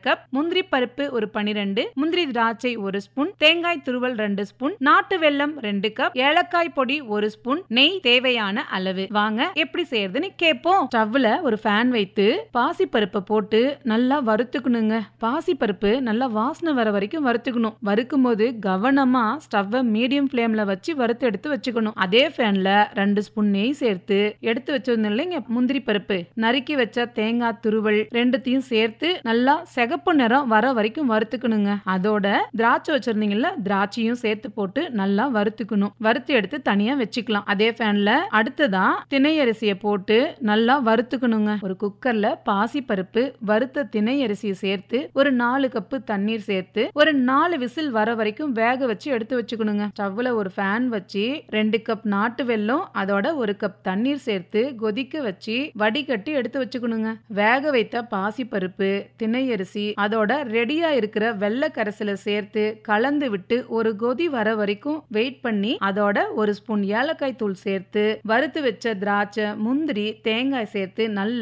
cup முந்திரி பருப்பு ஒரு பனிரெண்டு முந்திரி திராட்சை ஒரு ஸ்பூன் தேங்காய் துருவல் ரெண்டு ஸ்பூன் நாட்டு வெல்லம் ரெண்டு கப் ஏலக்காய் பொடி ஒரு ஸ்பூன் நெய் தேவையான அளவு வாங்க எப்படி செய்யறதுன்னு கேட்போம் ஸ்டவ்ல ஒரு ஃபேன் வைத்து பாசி பருப்பை போட்டு நல்லா வறுத்துக்கணுங்க பாசி பருப்பு நல்லா வாசனை வர வரைக்கும் வறுத்துக்கணும் வறுக்கும் போது கவனமா ஸ்டவ்வை மீடியம் ஃப்ளேம்ல வச்சு வறுத்து எடுத்து வச்சுக்கணும் அதே ஃபேன்ல ரெண்டு ஸ்பூன் நெய் சேர்த்து எடுத்து வச்சிருந்தோம் இல்லைங்க முந்திரி பருப்பு நறுக்கி வச்ச தேங்காய் துருவல் ரெண்டுத்தையும் சேர்த்து நல்லா சிகப்பு நிறம் வர வரைக்கும் வறுத்துக்கணுங்க அதோட திராட்சை வச்சிருந்தீங்கல்ல திராட்சையும் சேர்த்து போட்டு நல்லா வறுத்துக்கணும் வறுத்து எடுத்து தனியா வச்சுக்கலாம் அதே ஃபேன்ல அடுத்ததா திணை அரிசியை போட்டு நல்லா வறுத்துக்கணுங்க ஒரு குக்கர்ல பாசி பருப்பு வறுத்த திணை அரிசியை சேர்த்து ஒரு நாலு கப்பு தண்ணீர் சேர்த்து ஒரு நாலு விசில் வர வரைக்கும் வேக வச்சு எடுத்து வச்சுக்கணுங்க ஸ்டவ்ல ஒரு ஃபேன் வச்சு ரெண்டு கப் நாட்டு வெல்லம் அதோட ஒரு கப் தண்ணீர் சேர்த்து கொதிக்க வச்சு வடிகட்டி எடுத்து வச்சுக்கணுங்க வேக வைத்த பாசி பருப்பு திணை அரிசி அதோட ரெடியா இருக்கிற வெள்ளை கரைசலை சேர்த்து கலந்து விட்டு ஒரு கொதி வர வரைக்கும் வெயிட் பண்ணி அதோட ஒரு ஸ்பூன் ஏலக்காய் தூள் சேர்த்து வறுத்து வச்ச திராட்சை முந்திரி தேங்காய் சேர்த்து நல்லா